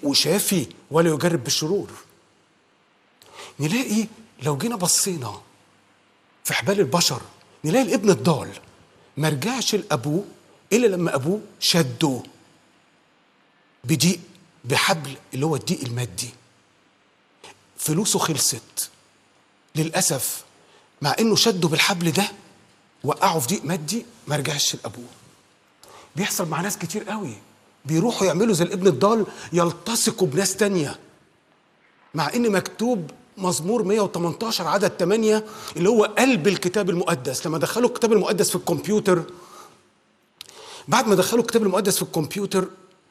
وشافي ولا يجرب بالشرور نلاقي لو جينا بصينا في حبال البشر نلاقي الابن الضال ما رجعش لابوه الا لما ابوه شده بضيق بحبل اللي هو الضيق المادي فلوسه خلصت للاسف مع انه شده بالحبل ده وقعه في ضيق مادي ما رجعش لابوه بيحصل مع ناس كتير قوي بيروحوا يعملوا زي الابن الضال يلتصقوا بناس تانية مع ان مكتوب مزمور 118 عدد 8 اللي هو قلب الكتاب المقدس لما دخلوا الكتاب المقدس في الكمبيوتر بعد ما دخلوا الكتاب المقدس في الكمبيوتر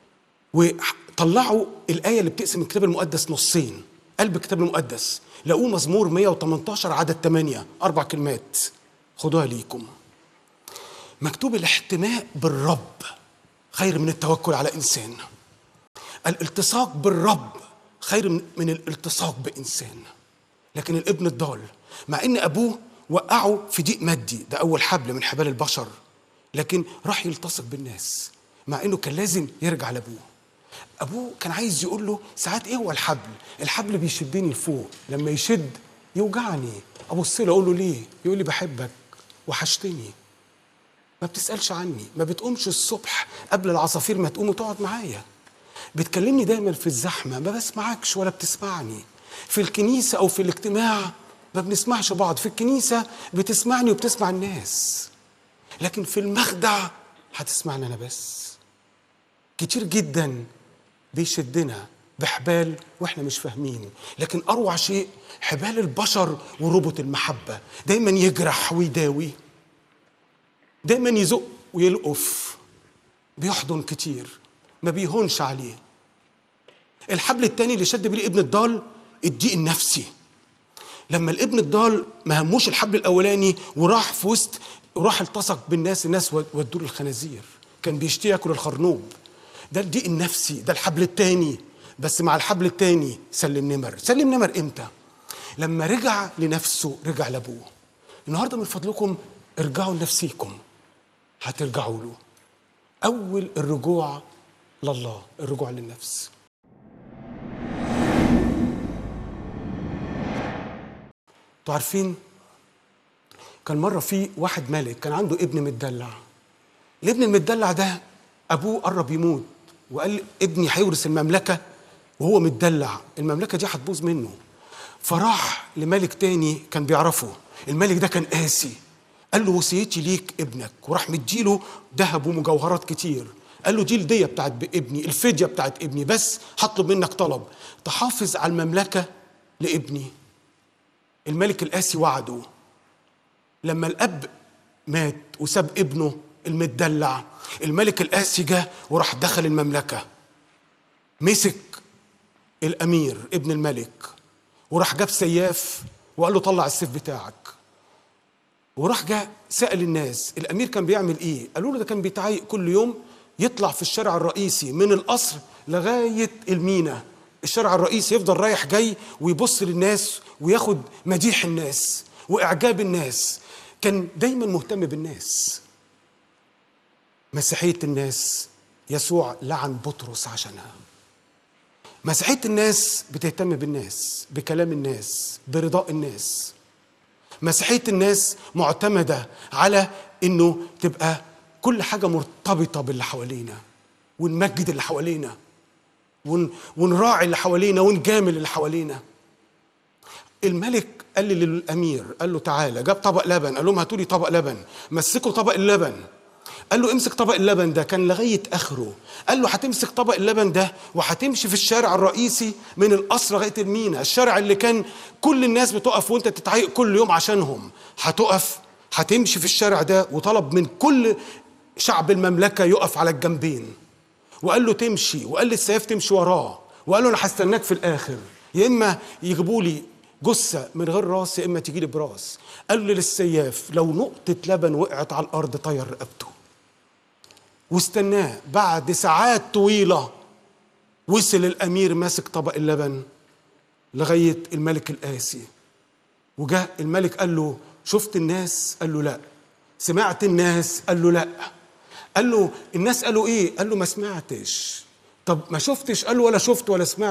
وطلعوا الآية اللي بتقسم الكتاب المقدس نصين قلب الكتاب المقدس لقوه مزمور 118 عدد 8 أربع كلمات خدوها ليكم مكتوب الاحتماء بالرب خير من التوكل على إنسان الالتصاق بالرب خير من من الالتصاق بإنسان لكن الابن الضال مع إن أبوه وقعه في ضيق مادي ده أول حبل من حبال البشر لكن راح يلتصق بالناس مع إنه كان لازم يرجع لأبوه أبوه كان عايز يقول له ساعات إيه هو الحبل الحبل بيشدني لفوق لما يشد يوجعني أبص له أقول له ليه يقول لي بحبك وحشتني ما بتسألش عني ما بتقومش الصبح قبل العصافير ما تقوم وتقعد معايا بتكلمني دايما في الزحمة ما بسمعكش ولا بتسمعني في الكنيسة أو في الاجتماع ما بنسمعش بعض في الكنيسة بتسمعني وبتسمع الناس لكن في المخدع هتسمعني أنا بس كتير جدا بيشدنا بحبال واحنا مش فاهمين لكن اروع شيء حبال البشر وربط المحبه دايما يجرح ويداوي دايما يزق ويلقف بيحضن كتير ما بيهونش عليه الحبل التاني اللي شد بيه ابن الضال الضيق النفسي لما الابن الضال ما هموش الحبل الاولاني وراح في وسط وراح التصق بالناس الناس ودوا الخنازير كان بيشتي ياكل الخرنوب ده الضيق النفسي ده الحبل التاني بس مع الحبل التاني سلم نمر سلم نمر امتى لما رجع لنفسه رجع لابوه النهارده من فضلكم ارجعوا لنفسيكم هترجعوا له اول الرجوع لله الرجوع للنفس انتوا عارفين كان مره في واحد ملك كان عنده ابن متدلع الابن المتدلع ده ابوه قرب يموت وقال ابني هيورث المملكه وهو متدلع المملكه دي هتبوظ منه فراح لملك تاني كان بيعرفه الملك ده كان قاسي قال له وصيتي ليك ابنك وراح مديله ذهب ومجوهرات كتير قال له دي الديه بتاعت ابني الفديه بتاعت ابني بس هطلب منك طلب تحافظ على المملكه لابني الملك القاسي وعده لما الاب مات وساب ابنه المدلع الملك القاسي جه وراح دخل المملكه مسك الامير ابن الملك وراح جاب سياف وقال له طلع السيف بتاعك وراح جاء سأل الناس الأمير كان بيعمل إيه؟ قالوا له ده كان بيتعايق كل يوم يطلع في الشارع الرئيسي من القصر لغاية المينا الشارع الرئيسي يفضل رايح جاي ويبص للناس وياخد مديح الناس وإعجاب الناس كان دايما مهتم بالناس مسيحية الناس يسوع لعن بطرس عشانها مسيحية الناس بتهتم بالناس بكلام الناس برضاء الناس مسيحية الناس معتمدة على انه تبقى كل حاجة مرتبطة باللي حوالينا ونمجد اللي حوالينا ون ونراعي اللي حوالينا ونجامل اللي حوالينا الملك قال لي للامير قال له تعالى جاب طبق لبن قال لهم هاتوا لي طبق لبن مسكوا طبق اللبن قال له امسك طبق اللبن ده كان لغايه اخره قال له هتمسك طبق اللبن ده وهتمشي في الشارع الرئيسي من القصر لغايه المينا الشارع اللي كان كل الناس بتقف وانت تتعيق كل يوم عشانهم هتقف هتمشي في الشارع ده وطلب من كل شعب المملكه يقف على الجنبين وقال له تمشي وقال للسياف تمشي وراه وقال له انا هستناك في الاخر يا اما يجيبوا لي جثه من غير راس يا اما تجي لي براس قال له للسياف لو نقطه لبن وقعت على الارض طير رقبته واستناه بعد ساعات طويلة وصل الأمير ماسك طبق اللبن لغاية الملك القاسي وجاء الملك قال له شفت الناس قال له لا سمعت الناس قال له لا قال له الناس قالوا ايه قال له ما سمعتش طب ما شفتش قال ولا شفت ولا سمعت